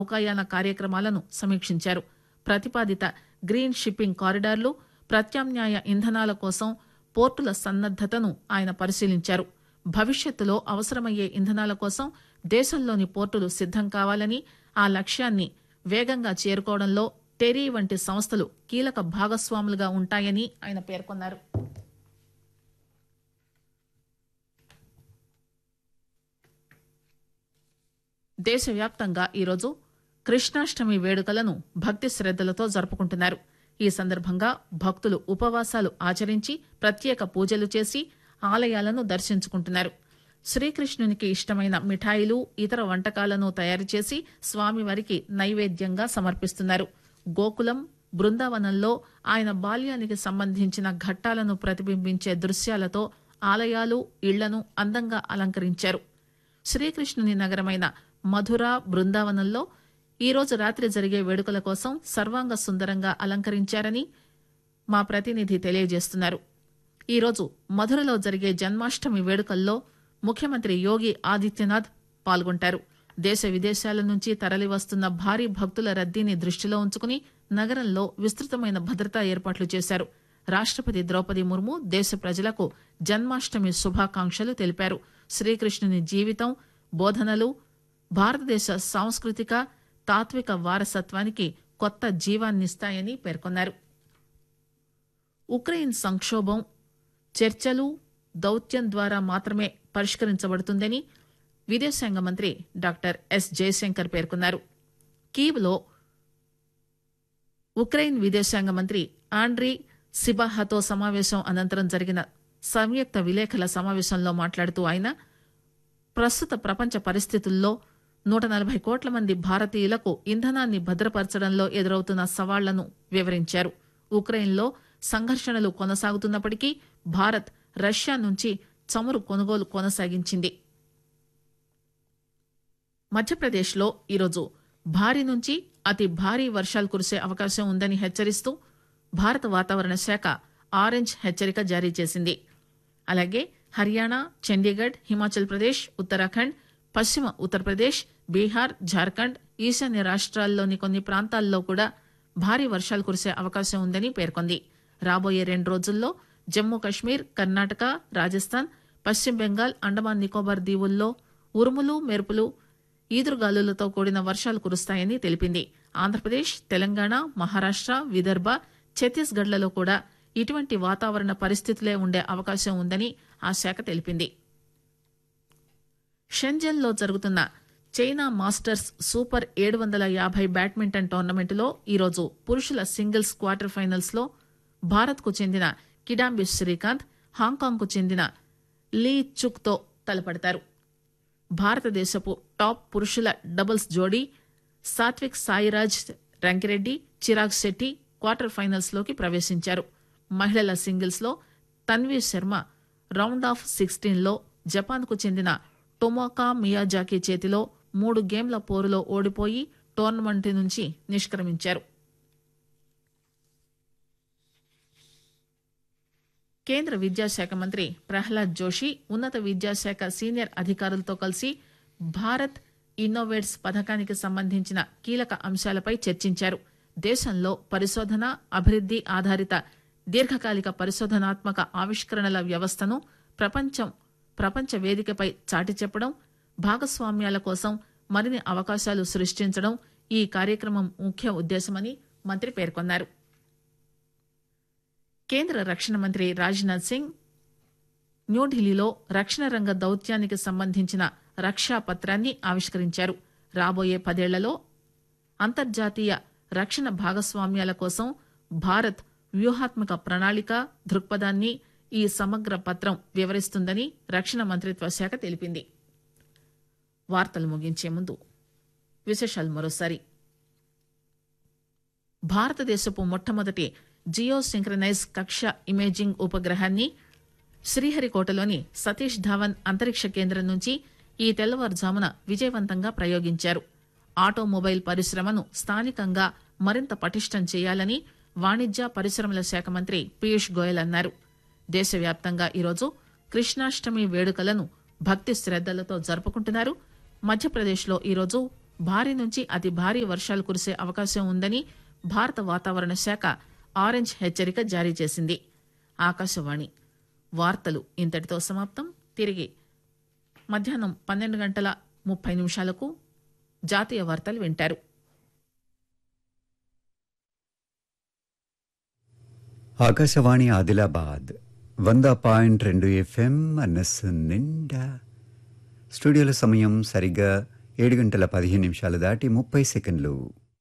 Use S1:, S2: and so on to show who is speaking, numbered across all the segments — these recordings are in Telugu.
S1: నౌకాయాన కార్యక్రమాలను సమీక్షించారు ప్రతిపాదిత గ్రీన్ షిప్పింగ్ కారిడార్లు ప్రత్యామ్నాయ ఇంధనాల కోసం పోర్టుల సన్నద్దతను ఆయన పరిశీలించారు భవిష్యత్తులో అవసరమయ్యే ఇంధనాల కోసం దేశంలోని పోర్టులు సిద్దం కావాలని ఆ లక్ష్యాన్ని వేగంగా చేరుకోవడంలో టెరీ వంటి సంస్థలు కీలక భాగస్వాములుగా ఉంటాయని ఆయన పేర్కొన్నారు దేశవ్యాప్తంగా ఈరోజు కృష్ణాష్టమి వేడుకలను భక్తి శ్రద్దలతో జరుపుకుంటున్నారు ఈ సందర్భంగా భక్తులు ఉపవాసాలు ఆచరించి ప్రత్యేక పూజలు చేసి ఆలయాలను దర్శించుకుంటున్నారు శ్రీకృష్ణునికి ఇష్టమైన మిఠాయిలు ఇతర వంటకాలను తయారు చేసి స్వామివారికి నైవేద్యంగా సమర్పిస్తున్నారు గోకులం బృందావనంలో ఆయన బాల్యానికి సంబంధించిన ఘట్టాలను ప్రతిబింబించే దృశ్యాలతో ఆలయాలు ఇళ్లను అందంగా అలంకరించారు శ్రీకృష్ణుని నగరమైన మధుర బృందావనంలో ఈరోజు రాత్రి జరిగే వేడుకల కోసం సర్వాంగ సుందరంగా అలంకరించారని మా ప్రతినిధి తెలియజేస్తున్నారు ఈరోజు మధురలో జరిగే జన్మాష్టమి వేడుకల్లో ముఖ్యమంత్రి యోగి ఆదిత్యనాథ్ పాల్గొంటారు దేశ విదేశాల నుంచి తరలివస్తున్న భారీ భక్తుల రద్దీని దృష్టిలో ఉంచుకుని నగరంలో విస్తృతమైన భద్రతా ఏర్పాట్లు చేశారు రాష్టపతి ద్రౌపది ముర్ము దేశ ప్రజలకు జన్మాష్టమి శుభాకాంక్షలు తెలిపారు శ్రీకృష్ణుని జీవితం బోధనలు భారతదేశ సాంస్కృతిక తాత్విక వారసత్వానికి కొత్త జీవాన్నిస్తాయని పేర్కొన్నారు ఉక్రెయిన్ సంక్షోభం చర్చలు దౌత్యం ద్వారా మాత్రమే పరిష్కరించబడుతుందని విదేశాంగ మంత్రి డాక్టర్ ఎస్ జయశంకర్ పేర్కొన్నారు కీవ్లో ఉక్రెయిన్ విదేశాంగ మంత్రి ఆండ్రీ సిబాహాతో సమావేశం అనంతరం జరిగిన సంయుక్త విలేకరుల సమావేశంలో మాట్లాడుతూ ఆయన ప్రస్తుత ప్రపంచ పరిస్థితుల్లో నూట నలభై కోట్ల మంది భారతీయులకు ఇంధనాన్ని భద్రపరచడంలో ఎదురవుతున్న సవాళ్లను వివరించారు ఉక్రెయిన్లో సంఘర్షణలు కొనసాగుతున్నప్పటికీ భారత్ రష్యా నుంచి చమురు కొనుగోలు కొనసాగించింది మధ్యప్రదేశ్లో ఈరోజు భారీ నుంచి అతి భారీ వర్షాలు కురిసే అవకాశం ఉందని హెచ్చరిస్తూ భారత వాతావరణ శాఖ ఆరెంజ్ హెచ్చరిక జారీ చేసింది అలాగే హర్యానా చండీగఢ్ హిమాచల్ ప్రదేశ్ ఉత్తరాఖండ్ పశ్చిమ ఉత్తరప్రదేశ్ బీహార్ జార్ఖండ్ ఈశాన్య రాష్ట్రాల్లోని కొన్ని ప్రాంతాల్లో కూడా భారీ వర్షాలు కురిసే అవకాశం ఉందని పేర్కొంది రాబోయే రెండు రోజుల్లో జమ్మూ కశ్మీర్ కర్ణాటక రాజస్థాన్ పశ్చిమ బెంగాల్ అండమాన్ నికోబార్ దీవుల్లో ఉరుములు మెరుపులు ఈదురుగాలులతో కూడిన వర్షాలు కురుస్తాయని తెలిపింది ఆంధ్రప్రదేశ్ తెలంగాణ మహారాష్ట విదర్భ ఛత్తీస్గఢ్లలో కూడా ఇటువంటి వాతావరణ పరిస్థితులే ఉండే అవకాశం ఉందని ఆ శాఖ తెలిపింది షెంజన్లో జరుగుతున్న చైనా మాస్టర్స్ సూపర్ ఏడు వందల యాభై బ్యాడ్మింటన్ టోర్నమెంటులో ఈరోజు పురుషుల సింగిల్స్ క్వార్టర్ ఫైనల్స్ లో భారత్ కు చెందిన కిడాంబి శ్రీకాంత్ హాంకాంగ్ కు చెందిన లీ చుక్ తో తలపడతారు భారతదేశపు టాప్ పురుషుల డబుల్స్ జోడీ సాత్విక్ సాయిరాజ్ రంకిరెడ్డి చిరాగ్ శెట్టి క్వార్టర్ ఫైనల్స్ లోకి ప్రవేశించారు మహిళల సింగిల్స్ లో Tanvi Sharma round of sixteen లో జపాన్ కు చెందిన టొమోకా మియాజాకి చేతిలో మూడు గేమ్ల పోరులో ఓడిపోయి టోర్నమెంట్ నుంచి నిష్క్రమించారు కేంద్ర విద్యాశాఖ మంత్రి ప్రహ్లాద్ జోషి ఉన్నత విద్యాశాఖ సీనియర్ అధికారులతో కలిసి భారత్ ఇన్నోవేట్స్ పథకానికి సంబంధించిన కీలక అంశాలపై చర్చించారు దేశంలో పరిశోధన అభివృద్ది ఆధారిత దీర్ఘకాలిక పరిశోధనాత్మక ఆవిష్కరణల వ్యవస్థను ప్రపంచం ప్రపంచ వేదికపై చాటి చెప్పడం భాగస్వామ్యాల కోసం మరిన్ని అవకాశాలు సృష్టించడం ఈ కార్యక్రమం ముఖ్య ఉద్దేశమని మంత్రి పేర్కొన్నారు కేంద్ర రక్షణ మంత్రి రాజ్నాథ్ సింగ్ న్యూఢిల్లీలో రక్షణ రంగ దౌత్యానికి సంబంధించిన రక్షా పత్రాన్ని ఆవిష్కరించారు రాబోయే పదేళ్లలో అంతర్జాతీయ రక్షణ భాగస్వామ్యాల కోసం భారత్ వ్యూహాత్మక ప్రణాళిక దృక్పథాన్ని ఈ సమగ్ర పత్రం వివరిస్తుందని రక్షణ మంత్రిత్వ శాఖ తెలిపింది వార్తలు ముగించే ముందు విశేషాలు మరోసారి భారతదేశపు మొట్టమొదటి జియో సింక్రనైజ్ కక్ష ఇమేజింగ్ ఉపగ్రహాన్ని శ్రీహరికోటలోని సతీష్ ధావన్ అంతరిక్ష కేంద్రం నుంచి ఈ తెల్లవారుజామున విజయవంతంగా ప్రయోగించారు ఆటోమొబైల్ పరిశ్రమను స్థానికంగా మరింత పటిష్టం చేయాలని వాణిజ్య పరిశ్రమల శాఖ మంత్రి పీయూష్ గోయల్ అన్నారు దేశవ్యాప్తంగా ఈరోజు కృష్ణాష్టమి వేడుకలను భక్తి శ్రద్దలతో జరుపుకుంటున్నారు మధ్యప్రదేశ్లో ఈరోజు భారీ నుంచి అతి భారీ వర్షాలు కురిసే అవకాశం ఉందని భారత వాతావరణ శాఖ ఆరెంజ్ హెచ్చరిక జారీ చేసింది ఆకాశవాణి వార్తలు ఇంతటితో సమాప్తం తిరిగి మధ్యాహ్నం పన్నెండు గంటల ముప్పై నిమిషాలకు జాతీయ వార్తలు వింటారు
S2: ఆకాశవాణి ఆదిలాబాద్ వంద పాయింట్ రెండు ఎఫ్ఎం మనస్సు నిండా స్టూడియోల సమయం సరిగ్గా ఏడు గంటల పదిహేను నిమిషాలు దాటి ముప్పై సెకండ్లు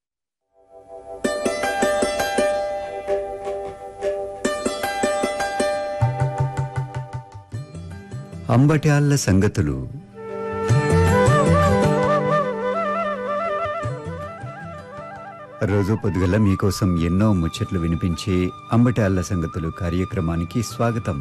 S2: అంబట్యాళ్ళ సంగతులు రోజు పొద్దుగల మీకోసం ఎన్నో ముచ్చట్లు వినిపించే అంబటాళ్ళ సంగతులు కార్యక్రమానికి స్వాగతం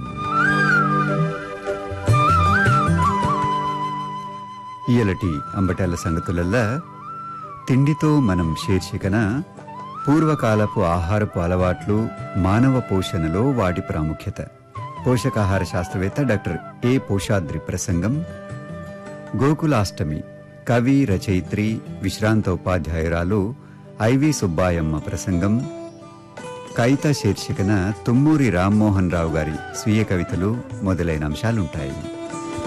S2: ఇయలటి అంబటాళ్ళ సంగతులల్లా తిండితో మనం శీర్షికన పూర్వకాలపు ఆహారపు అలవాట్లు మానవ పోషణలో వాటి ప్రాముఖ్యత పోషకాహార శాస్త్రవేత్త డాక్టర్ ఏ పోషాద్రి ప్రసంగం గోకులాష్టమి కవి రచయిత్రి విశ్రాంత ఉపాధ్యాయురాలు ఐవి సుబ్బాయమ్మ ప్రసంగం కవిత శీర్షికన తుమ్మూరి రామ్మోహన్ రావు గారి స్వీయ కవితలు మొదలైన అంశాలుంటాయి